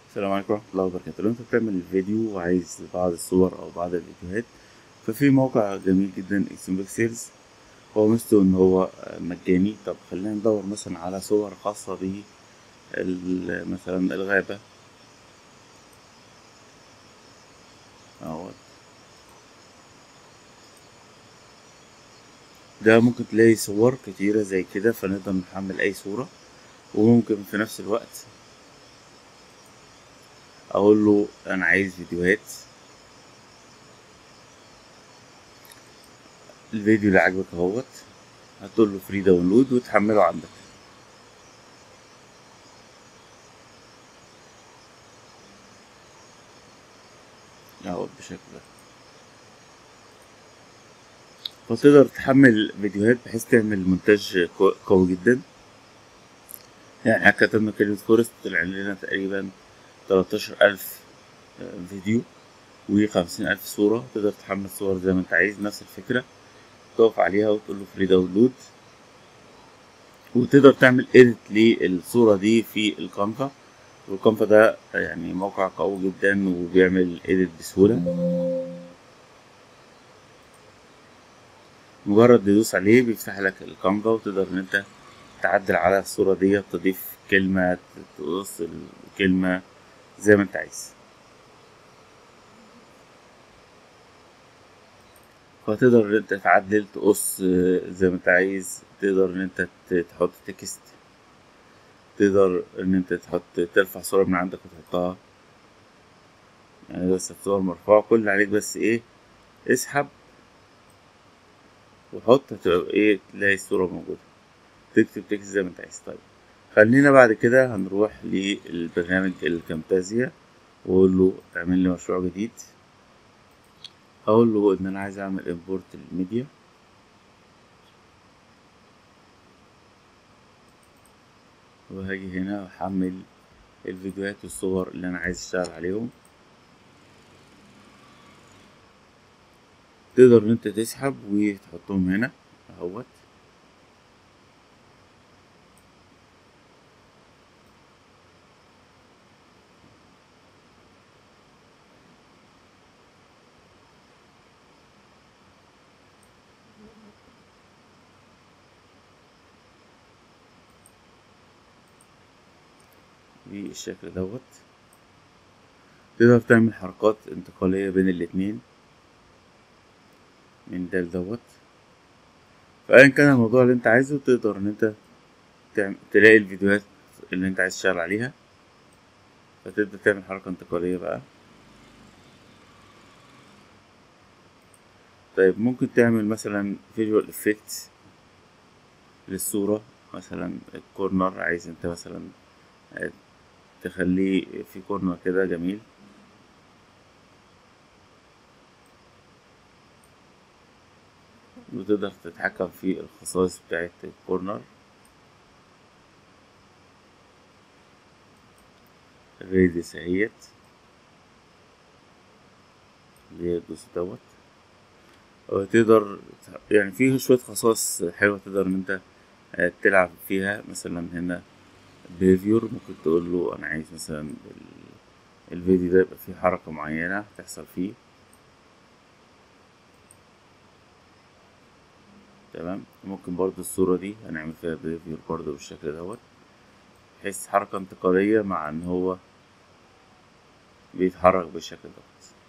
السلام عليكم ورحمة الله وبركاته لو انت بتعمل فيديو وعايز بعض الصور او بعض الفيديوهات ففي موقع جميل جدا اسمه بيكسلز هو ميزته ان هو مجاني طب خلينا ندور مثلا على صور خاصة ب مثلا الغابة اهوت ده ممكن تلاقي صور كتيرة زي كده فنقدر نحمل اي صورة وممكن في نفس الوقت اقول له انا عايز فيديوهات الفيديو اللي عجبك اهوت هتقول له فري داونلود وتحمله عندك اهوت بالشكل ده فتقدر تحمل فيديوهات بحيث تعمل مونتاج قوي جدا يعني احنا كتبنا كلمة فورست طلع لنا تقريبا تلاتاشر ألف فيديو وخمسين ألف صورة تقدر تحمل صور زي ما انت عايز نفس الفكرة تقف عليها وتقول له فري داونلود وتقدر تعمل إيديت للصورة دي في الكانفا والكانفا ده يعني موقع قوي جدا وبيعمل إيديت بسهولة مجرد تدوس عليه بيفتح لك الكانفا وتقدر ان انت تعدل على الصورة دي تضيف كلمة تقص الكلمة زي ما انت عايز فتقدر ان انت تعدل تقص زي ما انت عايز تقدر ان انت تحط تكست تقدر ان انت تحط ترفع صورة من عندك وتحطها يعني بس الصور مرفوعة كل اللي عليك بس ايه اسحب وحط هتبقى ايه تلاقي الصورة موجودة تكتب تكست زي ما انت عايز طيب خلينا بعد كده هنروح للبرنامج الكامتازيا واقول له اعمل لي مشروع جديد اقول له ان انا عايز اعمل امبورت للميديا وهاجي هنا واحمل الفيديوهات والصور اللي انا عايز اشتغل عليهم تقدر ان انت تسحب وتحطهم هنا اهوت بالشكل دوت تقدر تعمل حركات انتقالية بين الاتنين من ده لدوت فأيا كان الموضوع اللي انت عايزه تقدر ان انت تلاقي الفيديوهات اللي انت عايز تشتغل عليها فتبدأ تعمل حركة انتقالية بقى طيب ممكن تعمل مثلا فيجوال افكت للصورة مثلا الكورنر عايز انت مثلا تخليه في كورنر كده جميل وتقدر تتحكم في الخصائص بتاعت الكورنر الريديوس اهيت اللي هي دوس دوت تقدر يعني فيه شوية خصائص حلوة تقدر ان انت تلعب فيها مثلا هنا بيفيور ممكن تقول له انا عايز مثلا الفيديو ده يبقى فيه حركة معينة تحصل فيه تمام ممكن برضو الصورة دي هنعمل فيها بيفيور برضو بالشكل دوت بحيث حركة انتقالية مع ان هو بيتحرك بالشكل دوت